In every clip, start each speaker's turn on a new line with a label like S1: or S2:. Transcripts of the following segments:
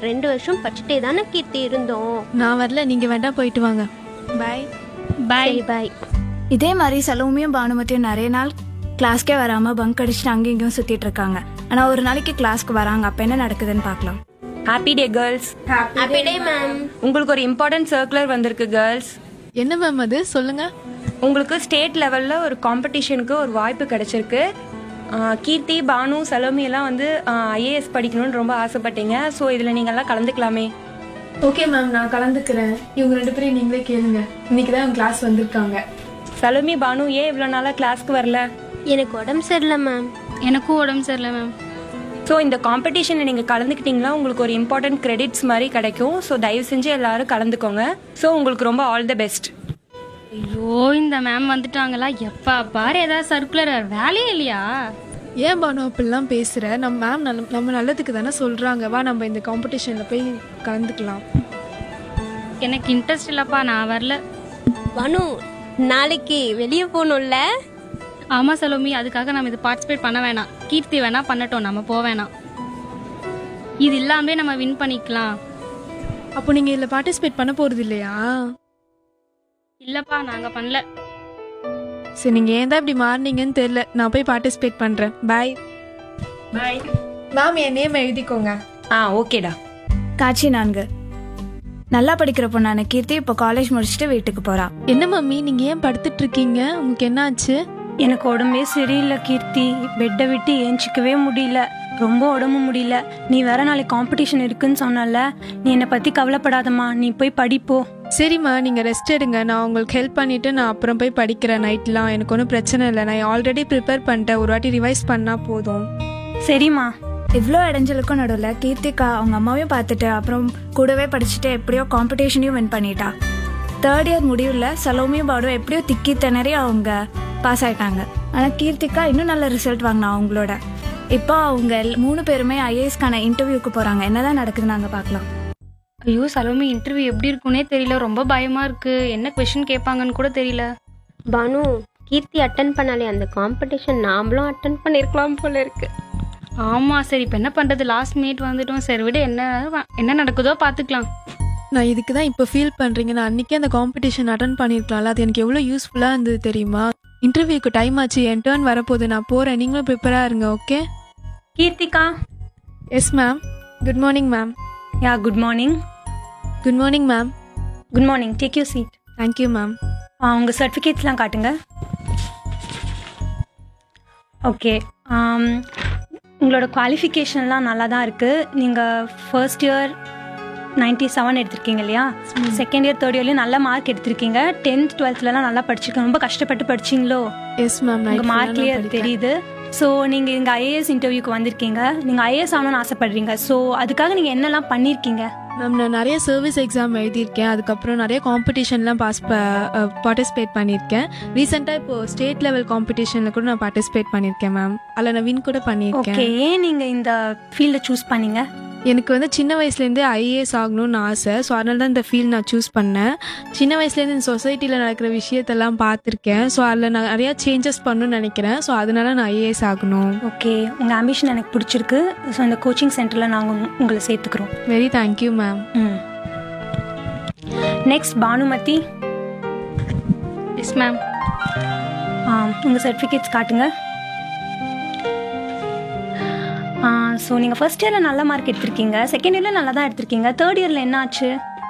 S1: ரெண்டு வருஷம் படிச்சுட்டே தானே கீர்த்தி இருந்தோம்
S2: நான் வரல நீங்க வேண்டா போயிட்டு வாங்க பை
S3: பாய்
S1: சரி பாய்
S4: இதே மாதிரி செலவுமையும் பானுமதியும் நிறைய நாள் கிளாஸ்க்கே வராம பங்க் அடிச்சுட்டு அங்கேயும் இங்கேயும் சுத்திட்டு இருக்காங்க ஆனா ஒரு நாளைக்கு கிளாஸ்க்கு வராங்க அப்ப என்ன நடக்குதுன்னு பார்க்கலாம்
S5: happy day girls
S1: happy day ma'am
S5: உங்களுக்கு ஒரு இம்பார்ட்டன்ட் சர்க்குலர் வந்திருக்கு கேர்ள்ஸ்
S2: என்ன மேம் அது சொல்லுங்க
S5: உங்களுக்கு ஸ்டேட் லெவலில் ஒரு காம்படிஷனுக்கு ஒரு வாய்ப்பு கிடைச்சிருக்கு ஆஹ் கீர்த்தி பானு சலோமி எல்லாம் வந்து ஐஏஎஸ் படிக்கணும்னு ரொம்ப ஆசைப்பட்டீங்க ஸோ இதில் நீங்கள்லாம் கலந்துக்கலாமே
S2: ஓகே மேம் நான் கலந்துக்கிறேன் இவங்க ரெண்டு பேரும் நீங்களே கேளுங்க இன்னைக்கு தான் கிளாஸ் வந்திருக்காங்க
S5: சலோமி பானு ஏன் இவ்வளோ நாளாக கிளாஸ்க்கு வரல
S1: எனக்கு உடம்பு சரியில்லை மேம்
S3: எனக்கும் உடம்பு சரியில்லை மேம்
S5: ஸோ இந்த காம்படிஷனில் நீங்கள் கலந்துக்கிட்டீங்களா உங்களுக்கு ஒரு இம்பார்ட்டன்ட் கிரெடிட்ஸ் மாதிரி கிடைக்கும் ஸோ தயவு செஞ்சு எல்லாரும் கலந்துக்கோங்க ஸோ உங்களுக்கு ரொம்ப ஆல் த பெஸ்ட்
S3: ஐயோ இந்த மேம் வந்துட்டாங்களா எப்பா பாரு ஏதாவது சர்க்குலர் வேலையே இல்லையா
S2: ஏன் பானு அப்படிலாம் பேசுற நம்ம மேம் நல்ல நம்ம நல்லதுக்கு தானே சொல்றாங்க வா நம்ம இந்த காம்படிஷன்ல போய் கலந்துக்கலாம்
S3: எனக்கு இன்ட்ரெஸ்ட் இல்லப்பா நான் வரல
S1: வனு நாளைக்கு வெளியே போகணும்ல
S3: ஆமா சலோமி அதுக்காக நம்ம இது பார்ட்டிசிபேட் பண்ண வேணாம் கீர்த்தி வேணா பண்ணட்டும் நம்ம போக வேணாம் இது இல்லாமலே நம்ம வின் பண்ணிக்கலாம்
S2: அப்போ நீங்க இதுல பார்ட்டிசிபேட் பண்ண போறது இல்லையா
S3: இல்லப்பா நாங்க பண்ணல
S2: சரி நீங்க ஏன் தான் இப்படி மாறினீங்கன்னு தெரியல நான் போய் பார்ட்டிசிபேட் பண்றேன் பாய்
S5: பாய்
S2: மேம் என் நேம் எழுதிக்கோங்க
S5: ஆ ஓகேடா
S4: காட்சி நான்கு நல்லா படிக்கிற பொண்ணான கீர்த்தி இப்போ காலேஜ் முடிச்சுட்டு வீட்டுக்கு போறா
S2: என்ன மம்மி நீங்க ஏன் படுத்துட்டு இருக்கீங்க உங்களுக்கு என்ன ஆச்சு
S5: எனக்கு உடம்பே சரியில்லை கீர்த்தி பெட்டை விட்டு ஏஞ்சிக்கவே முடியல ரொம்ப உடம்பு முடியல நீ வேற நாளைக்கு காம்படிஷன் இருக்குன்னு சொன்னல நீ என்னை பத்தி கவலைப்படாதம்மா நீ போய் படிப்போ
S2: சரிம்மா நீங்க ரெஸ்ட் எடுங்க நான் உங்களுக்கு ஹெல்ப் பண்ணிட்டு நான் அப்புறம் போய் படிக்கிறேன் நைட்லாம் எனக்கு ஒன்றும் பிரச்சனை இல்லை நான் ஆல்ரெடி ப்ரிப்பேர் பண்ணிட்டேன் ஒரு வாட்டி ரிவைஸ் பண்ணா போதும்
S5: சரிம்மா
S4: இவ்வளோ இடைஞ்சலுக்கும் நடுவில் கீர்த்திகா அவங்க அம்மாவையும் பார்த்துட்டு அப்புறம் கூடவே படிச்சுட்டு எப்படியோ காம்படிஷனையும் வின் பண்ணிட்டா தேர்ட் இயர் முடிவில் சலோமியும் பாடும் எப்படியோ திக்கி திணறி அவங்க பாஸ் ஆயிட்டாங்க ஆனால் கீர்த்திகா இன்னும் நல்ல ரிசல்ட் வாங்கினா அவங்களோட இப்போ அவங்க எல்- மூணு பேருமே ஐஏஎஸ்க்கான இன்டர்வியூக்கு போகிறாங்க என்னதான் நடக்குதுன்னு நாங்கள் பார்க்கலாம்
S3: ஐயோ சலோமி இன்டர்வியூ எப்படி இருக்குன்னே தெரியல ரொம்ப பயமா இருக்கு என்ன கொஸ்டின் கேட்பாங்கன்னு கூட தெரியல
S1: பானு கீர்த்தி அட்டன் பண்ணாலே அந்த காம்படிஷன் நாமளும் அட்டன் பண்ணிருக்கலாம் போல இருக்கு
S3: ஆமா சரி இப்போ என்ன பண்றது லாஸ்ட் மினிட் வந்துட்டோம் சரி விட என்ன என்ன நடக்குதோ பாத்துக்கலாம்
S2: நான் இதுக்கு தான் இப்போ ஃபீல் பண்ணுறீங்க நான் அன்றைக்கே அந்த காம்படிஷன் அட்டன் பண்ணியிருக்கலாம்ல அது எனக்கு எவ்வளோ யூஸ்ஃபுல்லாக இருந்தது தெரியுமா இன்டர்வியூக்கு டைம் ஆச்சு என் டேர்ன் வரப்போகுது நான் போகிறேன் நீங்களும் ப்ரிப்பேராக இருங்க okay
S5: Keerthika
S2: yes ma'am good morning ma'am
S5: yeah good morning
S2: good morning ma'am
S5: good morning take you seat
S2: thank you ma'am
S5: உங்கள் சர்டிஃபிகேட்ஸ்லாம் காட்டுங்க ஓகே உங்களோட குவாலிஃபிகேஷன்லாம் நல்லா தான் இருக்குது நீங்கள் ஃபர்ஸ்ட் இயர் நைன்டி செவன் எடுத்திருக்கீங்க இல்லையா செகண்ட் இயர் தேர்ட் இயர்லேயும் நல்ல மார்க் எடுத்திருக்கீங்க டென்த் டுவெல்த்லலாம் நல்லா படிச்சிருக்கீங்க ரொம்ப கஷ்டப்பட்டு படிச்சிங்களோ
S2: எஸ் மேம்
S5: உங்கள் மார்க்லேயே அது தெரியுது ஸோ நீங்கள் இங்கே ஐஏஎஸ் இன்டர்வியூக்கு வந்திருக்கீங்க நீங்கள் ஐஏஎஸ் ஆகணும்னு ஆசைப்படுறீங்க ஸோ அதுக்காக நீங்கள் என்னெல்லாம் பண்ணியிருக்கீங்க
S2: மேம் நான் நிறைய சர்வீஸ் எக்ஸாம் எழுதியிருக்கேன் அதுக்கப்புறம் நிறைய காம்படிஷன்லாம் பாஸ் பார்ட்டிசிபேட் பண்ணியிருக்கேன் ரீசெண்டாக இப்போ ஸ்டேட் லெவல் காம்படிஷனில் கூட நான் பார்ட்டிசிபேட் பண்ணியிருக்கேன் மேம் அதில் நான் வின் கூட பண்ணியிருக்கேன்
S5: ஓகே ஏன் நீங்கள் இந்த ஃபீல்டை சூஸ் பண்ணீங்க
S2: எனக்கு வந்து சின்ன வயசுலேருந்தே ஐஏஎஸ் ஆகணும்னு ஆசை ஸோ அதனால தான் இந்த ஃபீல்ட் நான் சூஸ் பண்ணேன் சின்ன வயசுலேருந்து இந்த சொசைட்டியில் நடக்கிற விஷயத்தெல்லாம் பார்த்துருக்கேன் ஸோ அதில் நான் நிறையா சேஞ்சஸ் பண்ணணும்னு நினைக்கிறேன் ஸோ அதனால நான் ஐஏஎஸ் ஆகணும்
S5: ஓகே உங்கள் ஆம்பிஷன் எனக்கு பிடிச்சிருக்கு ஸோ இந்த கோச்சிங் சென்டரில் நாங்கள் உங்களை சேர்த்துக்கிறோம்
S2: வெரி தேங்க்யூ மேம்
S5: ம் நெக்ஸ்ட் பானுமதி
S3: எஸ் மேம்
S5: உங்கள் சர்டிஃபிகேட்ஸ் காட்டுங்க ஸோ நீங்கள் ஃபர்ஸ்ட் இயரில் நல்ல மார்க் எடுத்திருக்கீங்க செகண்ட் இயரில் நல்லா தான் எடுத்திருக்கீங்க தேர்ட் இயரில் என்ன ஆச்சு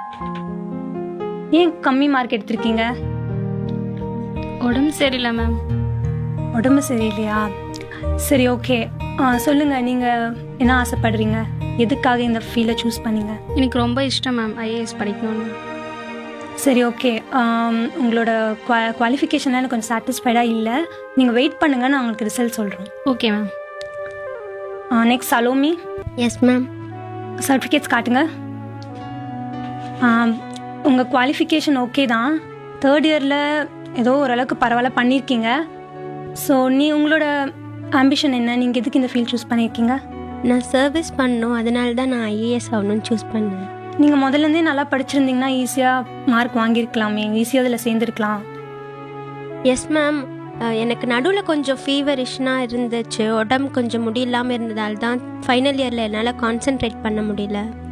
S5: ஏன் கம்மி மார்க் எடுத்திருக்கீங்க
S3: உடம்பு சரியில்லை மேம்
S5: உடம்பு சரியில்லையா சரி ஓகே சொல்லுங்கள் நீங்கள் என்ன ஆசைப்படுறீங்க எதுக்காக இந்த ஃபீல்டை சூஸ் பண்ணீங்க
S3: எனக்கு ரொம்ப இஷ்டம் மேம் ஐஏஎஸ் படிக்கணும்னு
S5: சரி ஓகே உங்களோட குவா குவாலிஃபிகேஷன்லாம் எனக்கு கொஞ்சம் சாட்டிஸ்ஃபைடாக இல்லை நீங்கள் வெயிட் பண்ணுங்க நான் உங்களுக்கு ரிசல்ட் சொல்கிறோம்
S3: okay ma'am
S5: next Salomi
S1: yes ma'am
S5: certificates காட்டுங்க உங்கள் குவாலிஃபிகேஷன் ஓகே தான் தேர்ட் இயரில் ஏதோ ஓரளவுக்கு பரவாயில்ல பண்ணியிருக்கீங்க ஸோ நீ உங்களோட ஆம்பிஷன் என்ன நீங்கள் எதுக்கு இந்த ஃபீல்ட் சூஸ் பண்ணியிருக்கீங்க
S1: நான் சர்வீஸ் பண்ணணும் அதனால தான் நான் ஐஏஎஸ் ஆகணும்னு சூஸ் பண்ணேன்
S5: நீங்கள் முதல்லேருந்தே நல்லா படிச்சிருந்தீங்கன்னா ஈஸியாக மார்க் வாங்கியிருக்கலாமே ஈஸியாக அதில் சேர்ந்துருக்கலாம்
S1: எஸ் மேம் எனக்கு நடுவில் கொஞ்சம் ஃபீவரிஷ்னாக இருந்துச்சு உடம்பு கொஞ்சம் முடியலாமல் இருந்ததால் தான் ஃபைனல் இயரில் என்னால் கான்சென்ட்ரேட் பண்ண முடியல